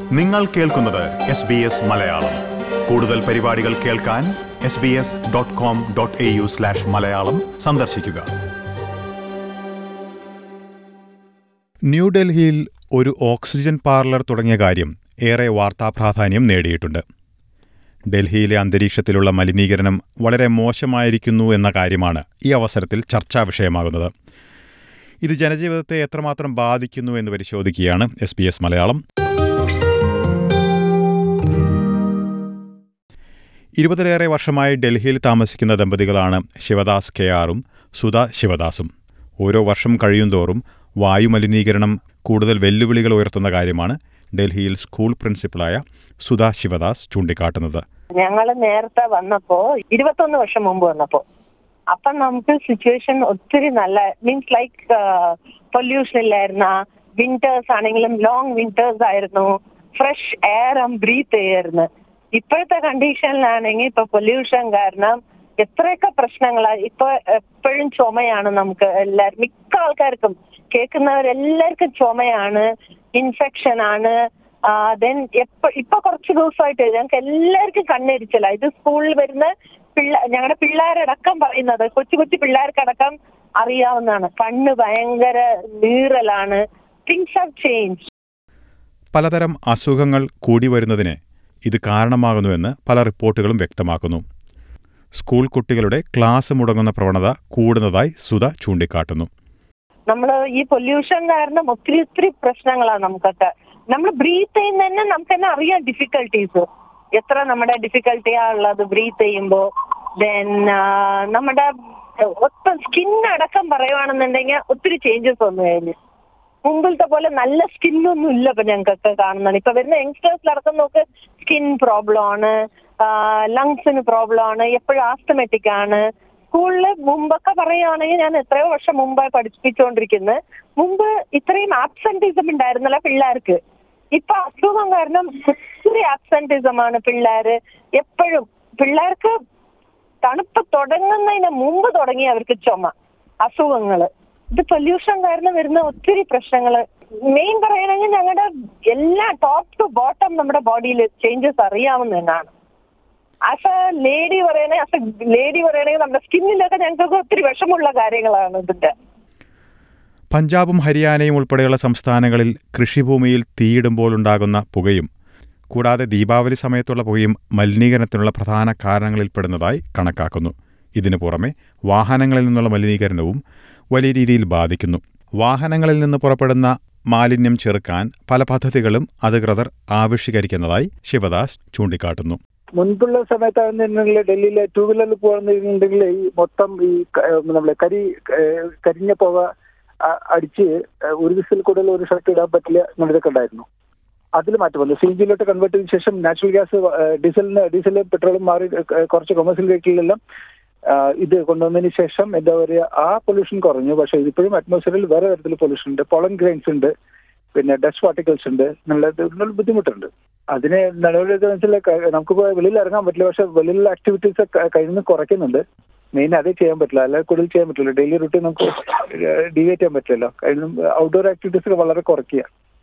നിങ്ങൾ കേൾക്കുന്നത് S B S Malayalam കൂടുതൽ പരിപാടികൾ കേൾക്കാൻ S B S dot com dot A U slash Malayalam സന്ദർശിക്കുക ന്യൂഡൽഹിയിൽ ഒരു ഓക്സിജൻ പാർലർ തുടങ്ങിയ കാര്യം ഏറെ വാർത്താപ്രാധാന്യം നേടിയിട്ടുണ്ട് ഡൽഹിയിലെ അന്തരീക്ഷത്തിലുള്ള മലിനീകരണം വളരെ മോശമായിരിക്കുന്നു എന്ന കാര്യമാണ് ഈ അവസരത്തിൽ ചർച്ചാ വിഷയമാകുന്നത് ഇത് ജനജീവിതത്തെ എത്രമാത്രം ബാധിക്കുന്നു എന്ന് പരിശോധിക്കുകയാണ് എസ് ബി എസ് മലയാളം ഇരുപതിലേറെ വർഷമായി ഡൽഹിയിൽ താമസിക്കുന്ന ദമ്പതികളാണ് ശിവദാസ് കെ ആറും സുധ ശിവദാസും ഓരോ വർഷം കഴിയുന്തോറും വായുമലിനീകരണം കൂടുതൽ വെല്ലുവിളികൾ ഉയർത്തുന്ന കാര്യമാണ് ഡൽഹിയിൽ സ്കൂൾ പ്രിൻസിപ്പലായ സുധ ശിവദാസ് ചൂണ്ടിക്കാട്ടുന്നത് ഞങ്ങൾ നേരത്തെ വന്നപ്പോ ഇരുപത്തൊന്ന് വർഷം മുമ്പ് വന്നപ്പോ അപ്പം നമുക്ക് സിറ്റുവേഷൻ ഒത്തിരി നല്ല മീൻസ് ലൈക്ക് പൊല്യൂഷൻ ഇല്ലായിരുന്ന വിന്റേഴ്സ് ആണെങ്കിലും ലോങ് വിന്റേഴ്സ് ആയിരുന്നു ഫ്രഷ് എയർ ബ്രീത്ത് ചെയ്യായിരുന്നു ഇപ്പോഴത്തെ കണ്ടീഷനിലാണെങ്കിൽ ഇപ്പൊ പൊല്യൂഷൻ കാരണം എത്രയൊക്കെ പ്രശ്നങ്ങളാ ഇപ്പൊ എപ്പോഴും ചുമയാണ് നമുക്ക് എല്ലാവരും മിക്ക ആൾക്കാർക്കും കേൾക്കുന്നവരെല്ലാവർക്കും ചുമയാണ് ഇൻഫെക്ഷൻ ആണ് ദെൻ എപ്പോ ഇപ്പൊ കുറച്ച് ദിവസമായിട്ട് ഞങ്ങൾക്ക് എല്ലാവർക്കും കണ്ണെരിച്ചില്ല ഇത് സ്കൂളിൽ വരുന്ന പിള്ള ഞങ്ങളുടെ പിള്ളേരടക്കം പറയുന്നത് കൊച്ചു കൊച്ചു പിള്ളേർക്കടക്കം അറിയാവുന്നതാണ് കണ്ണ് ഭയങ്കര നീറലാണ് തിങ്സ് ഹാവ് ചേഞ്ച് പലതരം അസുഖങ്ങൾ കൂടി വരുന്നതിന് ഇത് കാരണമാകുന്നുവെന്ന് പല റിപ്പോർട്ടുകളും വ്യക്തമാക്കുന്നു സ്കൂൾ കുട്ടികളുടെ ക്ലാസ് മുടങ്ങുന്ന പ്രവണത കൂടുന്നതായി സുധ ചൂണ്ടിക്കാട്ടുന്നു നമ്മൾ ഈ പൊല്യൂഷൻ കാരണം ഒത്തിരി ഒത്തിരി പ്രശ്നങ്ങളാണ് നമുക്കൊക്കെ നമ്മൾ ബ്രീത്ത് ചെയ്യുന്ന തന്നെ നമുക്ക് തന്നെ അറിയാം ഡിഫിക്കൽട്ടീസ് എത്ര നമ്മുടെ ഡിഫിക്കൽട്ടിയാ ഉള്ളത് ബ്രീത്ത് ചെയ്യുമ്പോൾ ദെൻ നമ്മുടെ ഒത്ത സ്കിൻ അടക്കം പറയുവാണെന്നുണ്ടെങ്കിൽ ഒത്തിരി ചേഞ്ചസ് വന്നു കഴിഞ്ഞു മുമ്പിലത്തെ പോലെ നല്ല സ്കിന്നൊന്നും ഇല്ല ഇപ്പൊ ഞങ്ങൾക്കൊക്കെ കാണുന്നത് ഇപ്പൊ വരുന്ന യങ്സ്റ്റേഴ്സിലടക്കം നോക്ക് സ്കിൻ പ്രോബ്ലം ആണ് ലങ്സിന് പ്രോബ്ലം ആണ് എപ്പോഴും ആസ്റ്റമാറ്റിക് ആണ് സ്കൂളിൽ മുമ്പൊക്കെ പറയുകയാണെങ്കിൽ ഞാൻ എത്രയോ വർഷം മുമ്പായി പഠിപ്പിച്ചുകൊണ്ടിരിക്കുന്നത് മുമ്പ് ഇത്രയും ആബ്സെന്റിസം ഉണ്ടായിരുന്നില്ല പിള്ളേർക്ക് ഇപ്പൊ അസുഖം കാരണം ഒത്തിരി ആബ്സെന്റിസം ആണ് പിള്ളേര് എപ്പോഴും പിള്ളേർക്ക് തണുപ്പ് തുടങ്ങുന്നതിന് മുമ്പ് തുടങ്ങി അവർക്ക് ചുമ അസുഖങ്ങള് ഇത് പൊല്യൂഷൻ കാരണം വരുന്ന ഒത്തിരി പ്രശ്നങ്ങള് മെയിൻ പറയണമെങ്കിൽ ഞങ്ങളുടെ എല്ലാ ടോപ്പ് ടു ബോട്ടം നമ്മുടെ ബോഡിയിൽ ചേഞ്ചസ് അറിയാവുന്നതാണ് ആസ് എ ലേഡി പറയണേ ആസ് എ ലേഡി പറയണെങ്കിൽ നമ്മുടെ സ്കിന്നിലൊക്കെ ഞങ്ങൾക്ക് ഒത്തിരി വിഷമുള്ള കാര്യങ്ങളാണ് ഇതിന്റെ പഞ്ചാബും ഹരിയാനയും ഉൾപ്പെടെയുള്ള സംസ്ഥാനങ്ങളിൽ കൃഷിഭൂമിയിൽ തീയിടുമ്പോൾ ഉണ്ടാകുന്ന പുകയും കൂടാതെ ദീപാവലി സമയത്തുള്ള പുകയും മലിനീകരണത്തിനുള്ള പ്രധാന കാരണങ്ങളിൽപ്പെടുന്നതായി കണക്കാക്കുന്നു ഇതിനു പുറമെ വാഹനങ്ങളിൽ നിന്നുള്ള മലിനീകരണവും വലിയ രീതിയിൽ ബാധിക്കുന്നു വാഹനങ്ങളിൽ നിന്ന് പുറപ്പെടുന്ന മാലിന്യം ചെറുക്കാൻ പല പദ്ധതികളും അധികൃതർ ആവിഷ്കരിക്കുന്നതായി ശിവദാസ് ചൂണ്ടിക്കാട്ടുന്നു മുൻപുള്ള സമയത്താണെന്നുണ്ടെങ്കിൽ ഡൽഹിയിലെ ടൂ വീലറിൽ പോകുന്നുണ്ടെങ്കിൽ ഈ മൊത്തം ഈ നമ്മളെ കരി കരിഞ്ഞ പുക അടിച്ച് ഒരു ദിവസത്തിൽ കൂടുതൽ ഒരു ഷർട്ട് ഇടാൻ പറ്റില്ല എന്നുള്ളതൊക്കെ ഉണ്ടായിരുന്നു അതിൽ മാറ്റം വന്നു സി ജിയിലോട്ട് കൺവേർട്ട് ചെയ്തതിനു ശേഷം നാച്ചുറൽ ഗ്യാസ് ഡീസലിന് ഡീസലും പെട്രോളും മാറി കുറച്ച് കൊമേഴ്സ്യൽ വെഹിക്കിളിലെല്ലാം ഇത് കൊണ്ടുവന്നതിന് ശേഷം എന്താ പറയുക ആ പൊല്യൂഷൻ കുറഞ്ഞു പക്ഷേ ഇതിപ്പോഴും അറ്റ്മോസ്ഫിയറിൽ വേറെ തരത്തിൽ പൊല്യൂഷൻ ഉണ്ട് പോളൻ ഗ്രെയിൻസ് ഉണ്ട് പിന്നെ ഡസ്റ്റ് പാർട്ടിക്കിൾസ് ഉണ്ട് എന്നുള്ള ബുദ്ധിമുട്ടുണ്ട് അതിന് നടപടിയൊക്കെ വെച്ചാൽ നമുക്കിപ്പോൾ വെളിയിൽ ഇറങ്ങാൻ പറ്റില്ല പക്ഷെ വെളിയിലുള്ള ആക്ടിവിറ്റീസ് കഴിയുന്ന കുറയ്ക്കുന്നുണ്ട് മെയിൻ അതേ ചെയ്യാൻ പറ്റില്ല അല്ലാതെ കൂടുതൽ ചെയ്യാൻ പറ്റില്ല ഡെയിലി റുട്ടീൻ നമുക്ക് ഡീവേറ്റ് ചെയ്യാൻ പറ്റില്ലല്ലോ കഴിയുന്ന ഔട്ട്ഡോർ ആക്ടിവിറ്റീസ് ഒക്കെ വളരെ കുറയ്ക്കുക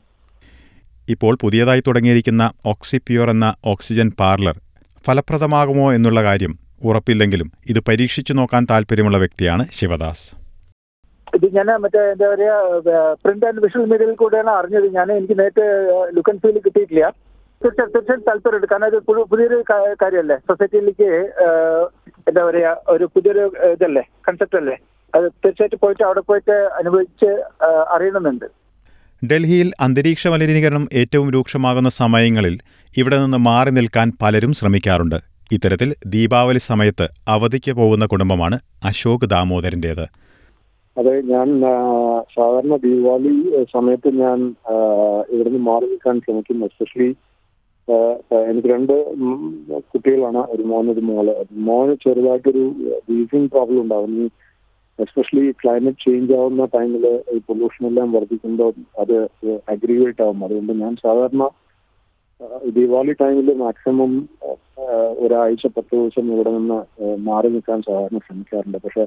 ഇപ്പോൾ പുതിയതായി തുടങ്ങിയിരിക്കുന്ന ഓക്സിപ്യൂർ എന്ന ഓക്സിജൻ പാർലർ ഫലപ്രദമാകുമോ എന്നുള്ള കാര്യം ഉറപ്പില്ലെങ്കിലും ഇത് പരീക്ഷിച്ചു നോക്കാൻ താല്പര്യമുള്ള വ്യക്തിയാണ് ശിവദാസ് ഇത് ഞാൻ മറ്റേ എന്താ പറയാ പ്രിന്റ് ആൻഡ് വിഷ്വൽ മീഡിയയിൽ കൂടെയാണ് അറിഞ്ഞത് ഞാൻ എനിക്ക് നേരിട്ട് ലുക്ക് ആൻഡ് ഫീൽ കിട്ടിയിട്ടില്ല തീർച്ചയായും തീർച്ചയായും താല്പര്യമുണ്ട് കാരണം ഇത് പുതിയൊരു കാര്യമല്ലേ സൊസൈറ്റിയിലേക്ക് എന്താ പറയാ ഒരു പുതിയൊരു ഇതല്ലേ കൺസെപ്റ്റ് അല്ലേ അത് തീർച്ചയായിട്ടും പോയിട്ട് അവിടെ പോയിട്ട് അനുഭവിച്ച് അറിയണമെന്നുണ്ട് ഡൽഹിയിൽ അന്തരീക്ഷ മലിനീകരണം ഏറ്റവും രൂക്ഷമാകുന്ന സമയങ്ങളിൽ ഇവിടെ നിന്ന് മാറി നിൽക്കാൻ പലരും ശ്രമിക്കാറുണ്ട് ഇത്തരത്തിൽ ദീപാവലി സമയത്ത് അവധിക്ക് പോകുന്ന കുടുംബമാണ് അശോക് ദാമോദരൻ്റേത് അതെ ഞാൻ സാധാരണ ദീപാവലി സമയത്ത് ഞാൻ ഇവിടുന്ന് മാറി നിൽക്കാൻ ശ്രമിക്കുന്നു എസ്പെഷ്യലി എനിക്ക് രണ്ട് കുട്ടികളാണ് ഒരു മോൻ ഒരു മോള് മോന് ചെറുതായിട്ടൊരു വീസിങ് പ്രോബ്ലം ഉണ്ടാവും എസ്പെഷ്യലി ക്ലൈമറ്റ് ചേഞ്ച് ആവുന്ന ടൈമിൽ ഈ പൊല്യൂഷൻ എല്ലാം വർദ്ധിക്കുമ്പോൾ അത് അഗ്രിവേറ്റ് ആവും അതുകൊണ്ട് ഞാൻ സാധാരണ ദീപാവലി ടൈമിൽ മാക്സിമം ഒരാഴ്ച പത്ത് ദിവസം ഇവിടെ നിന്ന് മാറി നിൽക്കാൻ സാധാരണ ശ്രമിക്കാറുണ്ട് പക്ഷെ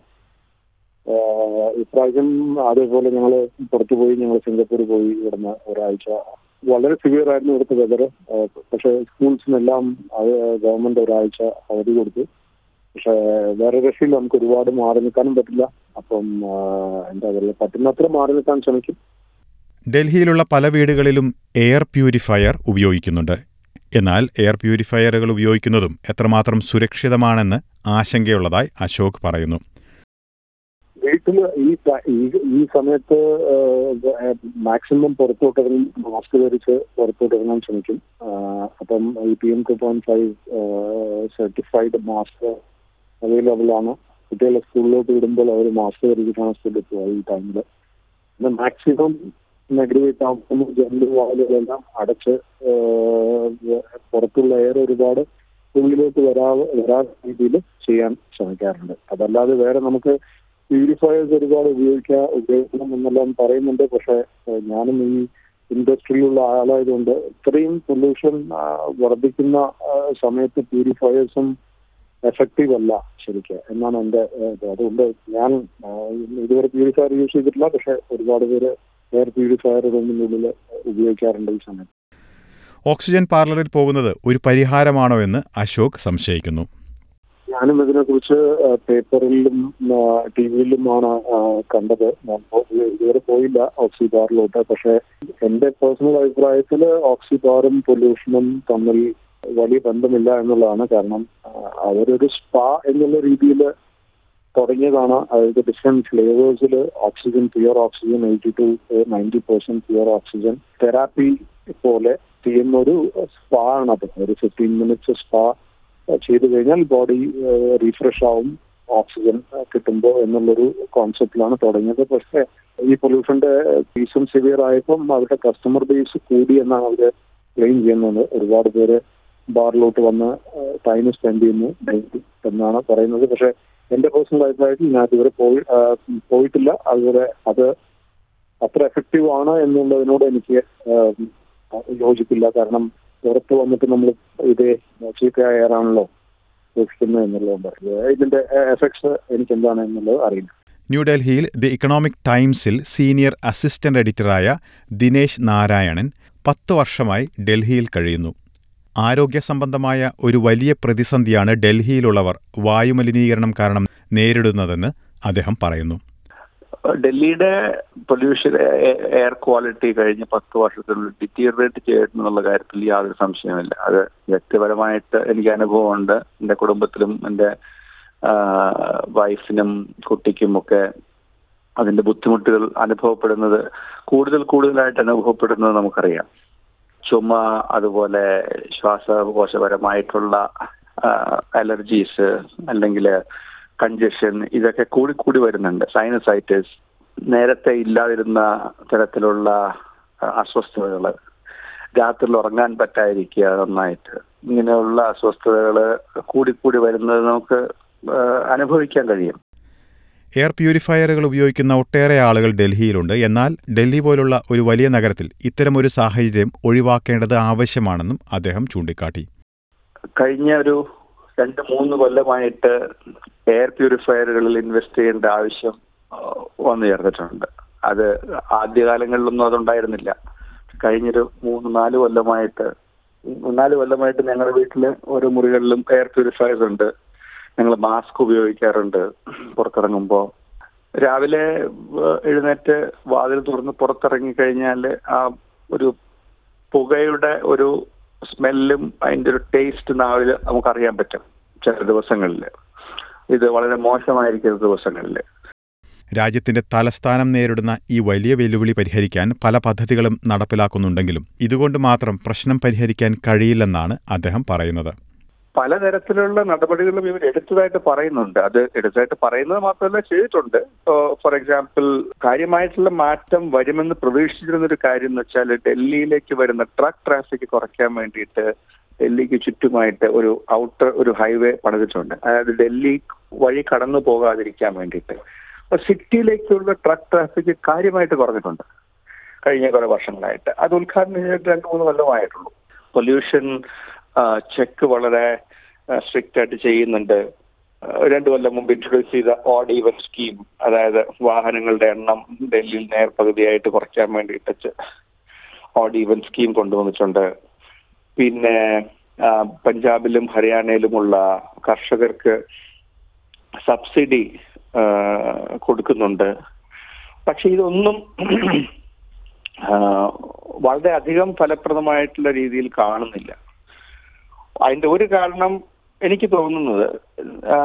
ഇപ്രാവശ്യം അതേപോലെ ഞങ്ങൾ പുറത്തു പോയി ഞങ്ങൾ സിംഗപ്പൂർ പോയി ഇവിടുന്ന് ഒരാഴ്ച വളരെ സിവിയർ ആയിരുന്നു ഇവിടുത്തെ വെതർ പക്ഷെ സ്കൂൾസിനെല്ലാം ഗവൺമെന്റ് ഒരാഴ്ച അവധി കൊടുത്തു പക്ഷെ വേറെ രക്ഷയിൽ നമുക്ക് ഒരുപാട് മാറി നിൽക്കാനും പറ്റില്ല അപ്പം ആ, എന്താ പറയുക പറ്റുന്നത്ര മാറി നിൽക്കാൻ ശ്രമിക്കും ഡൽഹിയിലുള്ള പല വീടുകളിലും എയർ പ്യൂരിഫയർ ഉപയോഗിക്കുന്നുണ്ട് എന്നാൽ എയർ പ്യൂരിഫയറുകൾ ഉപയോഗിക്കുന്നതും എത്രമാത്രം സുരക്ഷിതമാണെന്ന് ആശങ്കയുള്ളതായി അശോക് പറയുന്നു വീട്ടിൽ ഈ ട- ഈ- ഈ സമയത്ത് മാക്സിമം പുറത്തോട്ട് ഇറങ്ങി മാസ്ക് ധരിച്ച് പുറത്തോട്ട് ഇറങ്ങാൻ ശ്രമിക്കും ആ, അപ്പം ഈ P M two point five certified mask available ആണ് കുട്ടികളെ സ്കൂളിലോട്ട് വിടുമ്പോൾ അവർ മാസ്ക് ധരിച്ചിട്ടാണ് സ്കൂളിൽ പോകുക ഈ ടൈമിൽ പിന്നെ മാക്സിമം നെഗറ്റീവ് താമസം ജനൽ വാതിലുകളെല്ലാം അടച്ച് ആ, പുറത്തുള്ള എയർ ഒരുപാട് ഉള്ളിലോട്ട് വരാ വരാത്ത രീതിയിൽ ചെയ്യാൻ ശ്രമിക്കാറുണ്ട് അതല്ലാതെ വേറെ നമുക്ക് പ്യൂരിഫയേഴ്സ് ഒരുപാട് ഉപയോഗിക്കുക ഉപയോഗിക്കണം എന്നെല്ലാം പറയുന്നുണ്ട് പക്ഷെ ഏഹ്, ഞാനും ഈ ഇൻഡസ്ട്രിയിലുള്ള ആളായതുകൊണ്ട് ഇത്രയും പൊല്യൂഷൻ വർദ്ധിക്കുന്ന ആ, സമയത്ത് പ്യൂരിഫയേഴ്സും എഫക്റ്റീവ് അല്ല ശരിക്കും എന്നാണ് എൻ്റെ ഏഹ്, ഇത്. അതുകൊണ്ട് ഞാൻ ആ, ഇതുവരെ പ്യൂരിഫയർ യൂസ് ചെയ്തിട്ടില്ല പക്ഷെ ഒരുപാട് പേര് എയർ പ്യൂരിഫയർ റൂമിനുള്ളിൽ ഉപയോഗിക്കാറുണ്ട് ഈ സമയത്ത് ഓക്സിജൻ പാർലറിൽ പോകുന്നത് ഒരു പരിഹാരമാണോ എന്ന് അശോക് സംശയിക്കുന്നു ഞാനും ഇതിനെക്കുറിച്ച് ആ, പേപ്പറിലും ആ, ടി വിയിലുമാണ് ആ, കണ്ടത് ഞാൻ പോ- ഇതുവരെ പോയില്ല ഓക്സി ബാറിലോട്ട് പക്ഷെ എന്റെ പേഴ്സണൽ അഭിപ്രായത്തിൽ ഓക്സി ബാറും പൊല്യൂഷനും തമ്മിൽ വലിയ ബന്ധമില്ല എന്നുള്ളതാണ് കാരണം ആ, അവരൊരു സ്പാ എന്നുള്ള രീതിയിൽ തുടങ്ങിയതാണ് അതായത് ഡിഫറെന്റ് ഫ്ലേവേഴ്സിൽ oxygen pure oxygen eighty two ninety percent pure oxygen therapy പോലെ ചെയ്യുന്ന ഒരു സ്പാ ആണത് ഒരു ഫിഫ്റ്റീൻ മിനിറ്റ്സ് സ്പാ ചെയ്തു കഴിഞ്ഞാൽ ബോഡി റീഫ്രഷ് ആവും ഓക്സിജൻ കിട്ടുമ്പോൾ എന്നുള്ളൊരു കോൺസെപ്റ്റിലാണ് തുടങ്ങിയത് പക്ഷേ ഈ പൊല്യൂഷന്റെ സീസൺ സിവിയർ ആയപ്പം അവരുടെ കസ്റ്റമർ ബേസ് കൂടി എന്നാണ് അവർ ക്ലെയിം ചെയ്യുന്നത് ഒരുപാട് പേര് ബാറിലോട്ട് വന്ന് ടൈം സ്പെൻഡ് ചെയ്യുന്നു ഡെയിലി എന്നാണ് പറയുന്നത് പക്ഷെ എന്റെ പേഴ്സണൽ അഭിപ്രായത്തിൽ ഞാൻ ഇതുവരെ പോയി ആ, പോയിട്ടില്ല അതുവരെ അത് അത്ര എഫക്റ്റീവ് ആണ് എന്നുള്ളതിനോട് എനിക്ക് ആ, യോജിപ്പില്ല കാരണം പുറത്ത് വന്നിട്ട് നമ്മൾ ഇതേ ചീത്തയായ എയറാണല്ലോ സൂക്ഷിക്കുന്നത് എന്നുള്ളതുകൊണ്ട് ഇതിന്റെ എഫക്ട്സ് എനിക്ക് എന്താണ് എന്നുള്ളത് അറിയില്ല ന്യൂഡൽഹിയിൽ ദി ഇക്കണോമിക് ടൈംസിൽ സീനിയർ അസിസ്റ്റന്റ് എഡിറ്ററായ ദിനേശ് നാരായണൻ പത്ത് വർഷമായി ഡൽഹിയിൽ കഴിയുന്നു ആരോഗ്യ സംബന്ധമായ ഒരു വലിയ പ്രതിസന്ധിയാണ് ഡൽഹിയിലുള്ളവർ വായുമലിനീകരണം കാരണം നേരിടുന്നതെന്ന് അദ്ദേഹം പറയുന്നു ഡൽഹിയുടെ പൊല്യൂഷൻ എയർ ക്വാളിറ്റി കഴിഞ്ഞ പത്ത് വർഷത്തിനുള്ളിൽ ഡിറ്റീറിയേറ്റ് ചെയ്തിട്ടുള്ള കാര്യത്തിൽ യാതൊരു സംശയമില്ല അത് വ്യക്തിപരമായിട്ട് എനിക്ക് അനുഭവമുണ്ട് എൻ്റെ കുടുംബത്തിലും എൻ്റെ വൈഫിനും കുട്ടിക്കും ഒക്കെ അതിന്റെ ബുദ്ധിമുട്ടുകൾ അനുഭവപ്പെടുന്നത് കൂടുതൽ കൂടുതലായിട്ട് അനുഭവപ്പെടുന്നത് നമുക്കറിയാം ചുമ അതുപോലെ ശ്വാസകോശപരമായിട്ടുള്ള അലർജീസ് അല്ലെങ്കിൽ കൺജഷൻ ഇതൊക്കെ കൂടി കൂടി വരുന്നുണ്ട് സൈനസൈറ്റിസ് നേരത്തെ ഇല്ലാതിരുന്ന തരത്തിലുള്ള അസ്വസ്ഥതകൾ രാത്രിയിൽ ഉറങ്ങാൻ പറ്റാതിരിക്കുക നന്നായിട്ട് ഇങ്ങനെയുള്ള അസ്വസ്ഥതകൾ കൂടി കൂടി വരുന്നത് നമുക്ക് അനുഭവിക്കാൻ കഴിയും എയർ പ്യൂരിഫയറുകൾ ഉപയോഗിക്കുന്ന ഒട്ടേറെ ആളുകൾ ഡൽഹിയിലുണ്ട് എന്നാൽ ഡൽഹി പോലുള്ള ഒരു വലിയ നഗരത്തിൽ ഇത്തരമൊരു സാഹചര്യം ഒഴിവാക്കേണ്ടത് ആവശ്യമാണെന്നും അദ്ദേഹം ചൂണ്ടിക്കാട്ടി കഴിഞ്ഞ ഒരു രണ്ട് മൂന്ന് കൊല്ലമായിട്ട് എയർ പ്യൂരിഫയറുകളിൽ ഇൻവെസ്റ്റ് ചെയ്യേണ്ട ആവശ്യം വന്നു ചേർന്നിട്ടുണ്ട് അത് ആദ്യകാലങ്ങളിലൊന്നും അതുണ്ടായിരുന്നില്ല കഴിഞ്ഞൊരു മൂന്ന് നാല് കൊല്ലമായിട്ട് നാല് കൊല്ലമായിട്ട് ഞങ്ങളുടെ വീട്ടിൽ ഓരോ മുറികളിലും എയർ പ്യൂരിഫയേഴ്സ് ഉണ്ട് ഞങ്ങൾ മാസ്ക് ഉപയോഗിക്കാറുണ്ട് പുറത്തിറങ്ങുമ്പോൾ രാവിലെ എഴുന്നേറ്റ് വാതിൽ തുറന്ന് പുറത്തിറങ്ങി കഴിഞ്ഞാൽ ആ ഒരു പുകയുടെ ഒരു സ്മെല്ലും അതിന്റെ ഒരു ടേസ്റ്റ് നാവിൽ നമുക്കറിയാൻ പറ്റും ചില ദിവസങ്ങളിൽ ഇത് വളരെ മോശമായിരിക്കുന്ന ദിവസങ്ങളിൽ രാജ്യത്തിന്റെ തലസ്ഥാനം നേരിടുന്ന ഈ വലിയ വെല്ലുവിളി പരിഹരിക്കാൻ പല പദ്ധതികളും നടപ്പിലാക്കുന്നുണ്ടെങ്കിലും ഇതുകൊണ്ട് മാത്രം പ്രശ്നം പരിഹരിക്കാൻ കഴിയില്ലെന്നാണ് അദ്ദേഹം പറയുന്നത് പലതരത്തിലുള്ള നടപടികളും ഇവർ എടുത്തതായിട്ട് പറയുന്നുണ്ട് അത് എടുത്തതായിട്ട് പറയുന്നത് മാത്രമല്ല ചെയ്തിട്ടുണ്ട് ഫോർ എക്സാമ്പിൾ കാര്യമായിട്ടുള്ള മാറ്റം വരുമെന്ന് പ്രതീക്ഷിച്ചിരുന്ന ഒരു കാര്യം എന്ന് വെച്ചാൽ ഡൽഹിയിലേക്ക് വരുന്ന ട്രക്ക് ട്രാഫിക് കുറയ്ക്കാൻ വേണ്ടിയിട്ട് ഡൽഹിക്ക് ചുറ്റുമായിട്ട് ഒരു ഔട്ടർ ഒരു ഹൈവേ പണിതിട്ടുണ്ട് അതായത് ഡൽഹി വഴി കടന്നു പോകാതിരിക്കാൻ വേണ്ടിയിട്ട് അപ്പൊ സിറ്റിയിലേക്കുള്ള ട്രക്ക് ട്രാഫിക് കാര്യമായിട്ട് കുറഞ്ഞിട്ടുണ്ട് കഴിഞ്ഞ കുറെ വർഷങ്ങളായിട്ട് അത് ഉദ്ഘാടനം ചെയ്തിട്ട് രണ്ട് മൂന്ന് കൊല്ലമായിട്ടുള്ളൂ പൊല്യൂഷൻ ചെക്ക് വളരെ സ്ട്രിക്റ്റ് ആയിട്ട് ചെയ്യുന്നുണ്ട് രണ്ടു കൊല്ലം മുമ്പ് ഇൻട്രൊഡ്യൂസ് ചെയ്ത ഓഡ് ഈവൻ സ്കീം അതായത് വാഹനങ്ങളുടെ എണ്ണം ഡൽഹിയിൽ നേർപകുതിയായിട്ട് കുറയ്ക്കാൻ വേണ്ടിയിട്ട് ഓഡ് ഈവൻ സ്കീം കൊണ്ടുവന്നിട്ടുണ്ട് പിന്നെ ആ, പഞ്ചാബിലും ഹരിയാനയിലുമുള്ള കർഷകർക്ക് സബ്സിഡി ആ, കൊടുക്കുന്നുണ്ട് പക്ഷെ ഇതൊന്നും ആ, വളരെയധികം ഫലപ്രദമായിട്ടുള്ള രീതിയിൽ കാണുന്നില്ല അതിന്റെ ഒരു കാരണം എനിക്ക് തോന്നുന്നത് ആ,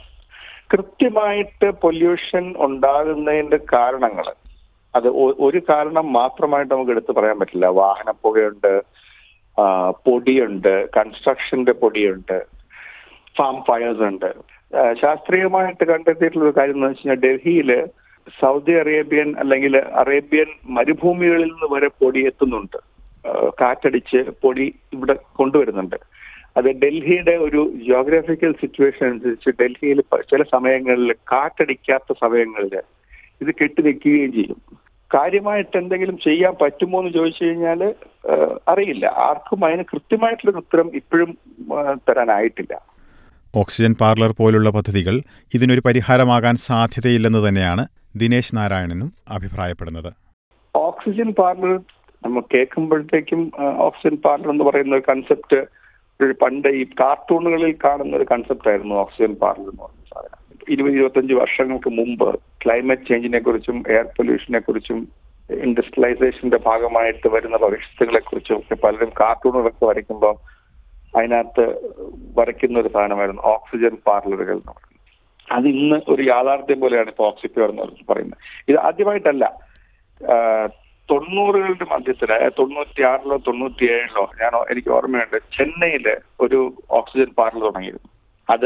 കൃത്യമായിട്ട് പൊല്യൂഷൻ ഉണ്ടാകുന്നതിന്റെ കാരണങ്ങൾ അത് ഒ- ഒരു കാരണം മാത്രമായിട്ട് നമുക്ക് എടുത്തു പറയാൻ പറ്റില്ല വാഹന പുകയുണ്ട് ആ, പൊടിയുണ്ട് കൺസ്ട്രക്ഷന്റെ പൊടിയുണ്ട് ഫാം ഫയേഴ്സ് ഉണ്ട് ആ, ശാസ്ത്രീയമായിട്ട് കണ്ടെത്തിയിട്ടുള്ള ഒരു കാര്യം എന്ന് വെച്ച് കഴിഞ്ഞാൽ ഡൽഹിയില് സൗദി അറേബ്യൻ അല്ലെങ്കിൽ അറേബ്യൻ മരുഭൂമികളിൽ നിന്ന് വരെ പൊടി എത്തുന്നുണ്ട് ആ, കാറ്റടിച്ച് പൊടി ഇവിടെ കൊണ്ടുവരുന്നുണ്ട് അത് ഡൽഹിയുടെ ഒരു ജിയോഗ്രാഫിക്കൽ സിറ്റുവേഷൻ അനുസരിച്ച് ഡൽഹിയിൽ പ- ചില സമയങ്ങളിൽ കാറ്റടിക്കാത്ത സമയങ്ങളിൽ ഇത് കെട്ടിവെക്കുകയും ചെയ്യും കാര്യമായിട്ട് എന്തെങ്കിലും ചെയ്യാൻ പറ്റുമോ എന്ന് ചോദിച്ചു കഴിഞ്ഞാൽ അറിയില്ല ആർക്കും അതിന് കൃത്യമായിട്ടുള്ളൊരു ഉത്തരം ഇപ്പോഴും ആ, തരാനായിട്ടില്ല ഓക്സിജൻ പാർലർ പോലുള്ള പദ്ധതികൾ ഇതിനൊരു പരിഹാരമാകാൻ സാധ്യതയില്ലെന്ന് തന്നെയാണ് ദിനേശ് നാരായണനും അഭിപ്രായപ്പെടുന്നത് ഓക്സിജൻ പാർലർ നമ്മൾ കേൾക്കുമ്പോഴത്തേക്കും ആ, ഓക്സിജൻ പാർലർ എന്ന് പറയുന്ന ഒരു കൺസെപ്റ്റ് ഒരു പണ്ട് ഈ കാർട്ടൂണുകളിൽ കാണുന്ന ഒരു കൺസെപ്റ്റ് ആയിരുന്നു ഓക്സിജൻ പാർലർ എന്ന് പറയുന്ന സാധനം ഇരുപത് ഇരുപത്തഞ്ച് വർഷങ്ങൾക്ക് മുമ്പ് ക്ലൈമറ്റ് ചേഞ്ചിനെ കുറിച്ചും എയർ പൊല്യൂഷനെ കുറിച്ചും ഇൻഡസ്ട്രിയലൈസേഷന്റെ ഭാഗമായിട്ട് വരുന്ന ഭവിഷ്യത്തുകളെ കുറിച്ചും ഒക്കെ പലരും കാർട്ടൂണുകളൊക്കെ വരയ്ക്കുമ്പോൾ അതിനകത്ത് വരയ്ക്കുന്ന ഒരു സാധനമായിരുന്നു ഓക്സിജൻ പാർലറുകൾ എന്ന് പറയുന്നത് അത് ഇന്ന് ഒരു യാഥാർത്ഥ്യം പോലെയാണ് ഇപ്പോൾ ഓക്സിപ്യൂർ എന്ന് പറയുന്നത് ഇത് ആദ്യമായിട്ടല്ല ആ, തൊണ്ണൂറുകളുടെ മധ്യത്തില് തൊണ്ണൂറ്റി ആറിലോ തൊണ്ണൂറ്റി ഏഴിലോ ഞാൻ എനിക്ക് ഓർമ്മയുണ്ട് ചെന്നൈയില് ഒരു ഓക്സിജൻ പാർലർ തുടങ്ങിയിരുന്നു അത്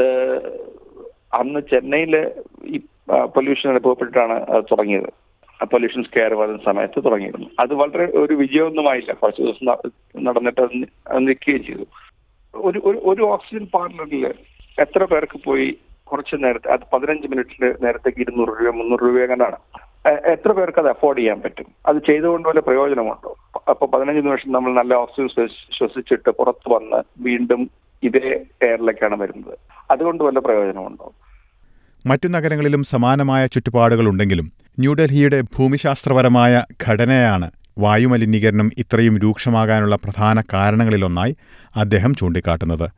അന്ന് ചെന്നൈയില് ഈ പൊല്യൂഷൻ അനുഭവപ്പെട്ടിട്ടാണ് അത് തുടങ്ങിയത് പൊല്യൂഷൻ സ്കെയർ വരുന്ന സമയത്ത് തുടങ്ങിയിരുന്നു അത് വളരെ ഒരു വിജയമൊന്നുമായില്ല കുറച്ച് ദിവസം ന- നടന്നിട്ട് അത് നി- അത് നിൽക്കുകയും ചെയ്തു ഒരു ഒരു ഒരു ഓക്സിജൻ പാർലറിൽ എത്ര പേർക്ക് പോയി കുറച്ച് നേരത്തെ അത് പതിനഞ്ച് മിനിറ്റിൽ നേരത്തേക്ക് ഇരുന്നൂറ് രൂപ മുന്നൂറ് രൂപ എങ്ങനെയാണ് എത്ര പേർക്ക് അത് അഫോർഡ് ചെയ്യാൻ പറ്റും അത് ചെയ്തുകൊണ്ട് വല്ല പ്രയോജനമുണ്ടോ അപ്പൊ പതിനഞ്ച് നിമിഷം നമ്മൾ നല്ല ഓക്സിജൻ ശ്വസി- ശ്വസിച്ചിട്ട് പുറത്ത് വന്ന് വീണ്ടും ഇതേ എയറിലേക്കാണ് വരുന്നത് അതുകൊണ്ട് വല്ല പ്രയോജനമുണ്ടോ മറ്റു നഗരങ്ങളിലും സമാനമായ ചുറ്റുപാടുകളുണ്ടെങ്കിലും ന്യൂഡൽഹിയുടെ ഭൂമിശാസ്ത്രപരമായ ഘടനയാണ് വായുമലിനീകരണം ഇത്രയും രൂക്ഷമാകാനുള്ള പ്രധാന കാരണങ്ങളിലൊന്നായി അദ്ദേഹം ചൂണ്ടിക്കാട്ടുന്നത്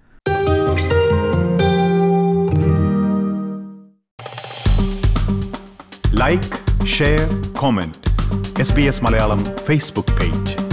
like share comment S B S Malayalam Facebook page